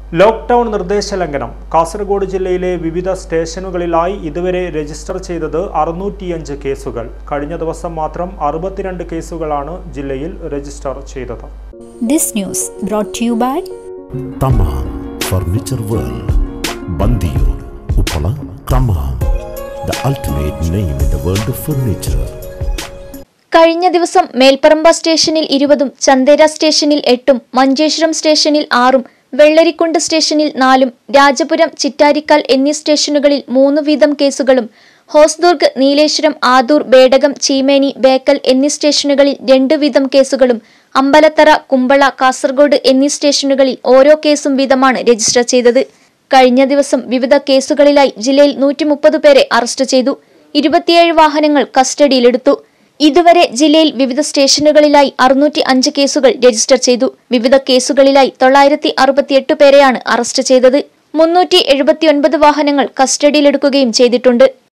lockdown നിർദ്ദേശലംഘനം Kasaragod ജില്ലയിലെ വിവിധ സ്റ്റേഷനുകളിലായി ഇതുവരെ രജിസ്റ്റർ ചെയ്തത് അറുന്നൂറ്റിയഞ്ച് കേസുകൾ കഴിഞ്ഞ ദിവസം മാത്രം അറുപത്തിരണ്ട് കേസുകളാണ് ജില്ലയിൽ രജിസ്റ്റർ ചെയ്തത് This news brought to you by Thamam furniture world Bandiyur Uppala Thamam the ultimate name in the world of furniture കഴിഞ്ഞ ദിവസം മേൽപ്പറമ്പ സ്റ്റേഷനിൽ ഇരുപതും ചന്ദേര സ്റ്റേഷനിൽ എട്ടും മഞ്ചേശ്വരം സ്റ്റേഷനിൽ ആറും വെള്ളരിക്കുണ്ട് സ്റ്റേഷനിൽ നാലും രാജപുരം ചിറ്റാരിക്കാൽ എന്നീ സ്റ്റേഷനുകളിൽ മൂന്ന് വീതം കേസുകളും ഹോസ്ദുർഗ് നീലേശ്വരം ആദൂർ ബേഡകം ചീമേനി ബേക്കൽ എന്നീ സ്റ്റേഷനുകളിൽ രണ്ട് വീതം കേസുകളും അമ്പലത്തറ കുമ്പള കാസർഗോഡ് എന്നീ സ്റ്റേഷനുകളിൽ ഓരോ കേസും വീതമാണ് രജിസ്റ്റർ ചെയ്തത് കഴിഞ്ഞ ദിവസം വിവിധ കേസുകളിലായി ജില്ലയിൽ നൂറ്റി മുപ്പത് പേരെ അറസ്റ്റ് ചെയ്തു ഇരുപത്തിയേഴ് വാഹനങ്ങൾ കസ്റ്റഡിയിലെടുത്തു ഇതുവരെ ജില്ലയിൽ വിവിധ സ്റ്റേഷനുകളിലായി അറുന്നൂറ്റി അഞ്ച് കേസുകൾ രജിസ്റ്റർ ചെയ്തു വിവിധ കേസുകളിലായി തൊള്ളായിരത്തി അറുപത്തിയെട്ട് പേരെയാണ് അറസ്റ്റ് ചെയ്തത് മുന്നൂറ്റി എഴുപത്തിയൊൻപത് വാഹനങ്ങൾ കസ്റ്റഡിയിലെടുക്കുകയും ചെയ്തിട്ടുണ്ട്